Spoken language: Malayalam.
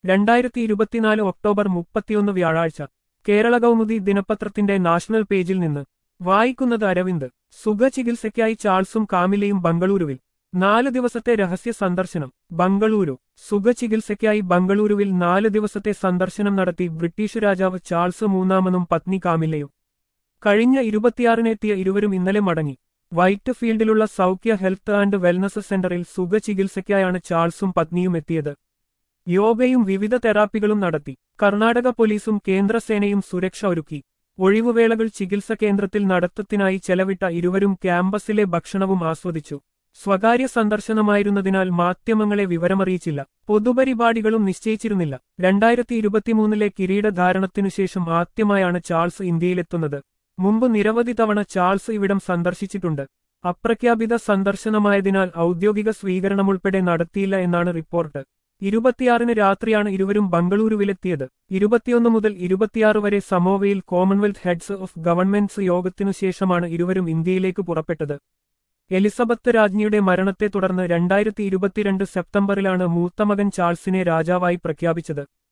രണ്ടായിരത്തി ഇരുപത്തിനാല് ഒക്ടോബർ മുപ്പത്തിയൊന്ന് വ്യാഴാഴ്ച കേരള കൗമുദി ദിനപത്രത്തിന്റെ നാഷണൽ പേജിൽ നിന്ന് വായിക്കുന്നത് അരവിന്ദ് സുഖചികിത്സയ്ക്കായി ചാൾസും കാമിലയും ബംഗളൂരുവിൽ നാല് ദിവസത്തെ രഹസ്യ സന്ദർശനം ബംഗളൂരു സുഖചികിത്സയ്ക്കായി ബംഗളൂരുവിൽ നാല് ദിവസത്തെ സന്ദർശനം നടത്തി ബ്രിട്ടീഷ് രാജാവ് ചാൾസ് മൂന്നാമനും പത്നി കാമിലയും കഴിഞ്ഞ ഇരുപത്തിയാറിനെത്തിയ ഇരുവരും ഇന്നലെ മടങ്ങി വൈറ്റ് ഫീൽഡിലുള്ള സൗഖ്യ ഹെൽത്ത് ആൻഡ് വെൽനസ് സെന്ററിൽ സുഖചികിത്സയ്ക്കായാണ് ചാൾസും പത്നിയും എത്തിയത് യോഗയും വിവിധ തെറാപ്പികളും നടത്തി കർണാടക പോലീസും കേന്ദ്രസേനയും സുരക്ഷ ഒരുക്കി ഒഴിവുവേളകൾ ചികിത്സ കേന്ദ്രത്തിൽ നടത്തത്തിനായി ചെലവിട്ട ഇരുവരും ക്യാമ്പസിലെ ഭക്ഷണവും ആസ്വദിച്ചു സ്വകാര്യ സന്ദർശനമായിരുന്നതിനാൽ മാധ്യമങ്ങളെ വിവരമറിയിച്ചില്ല പൊതുപരിപാടികളും നിശ്ചയിച്ചിരുന്നില്ല രണ്ടായിരത്തി ഇരുപത്തിമൂന്നിലെ കിരീടധാരണത്തിനുശേഷം ആദ്യമായാണ് ചാൾസ് ഇന്ത്യയിലെത്തുന്നത് മുമ്പ് നിരവധി തവണ ചാൾസ് ഇവിടം സന്ദർശിച്ചിട്ടുണ്ട് അപ്രഖ്യാപിത സന്ദർശനമായതിനാൽ ഔദ്യോഗിക സ്വീകരണമുൾപ്പെടെ നടത്തിയില്ല എന്നാണ് റിപ്പോർട്ട് ഇരുപത്തിയാറിന് രാത്രിയാണ് ഇരുവരും ബംഗളൂരുവിലെത്തിയത് ഇരുപത്തിയൊന്ന് മുതൽ ഇരുപത്തിയാറ് വരെ സമോവയിൽ കോമൺവെൽത്ത് ഹെഡ്സ് ഓഫ് ഗവൺമെന്റ്സ് യോഗത്തിനു ശേഷമാണ് ഇരുവരും ഇന്ത്യയിലേക്ക് പുറപ്പെട്ടത് എലിസബത്ത് രാജ്ഞിയുടെ മരണത്തെ തുടർന്ന് രണ്ടായിരത്തി ഇരുപത്തിരണ്ട് സെപ്റ്റംബറിലാണ് മൂത്തമകൻ ചാൾസിനെ രാജാവായി പ്രഖ്യാപിച്ചത്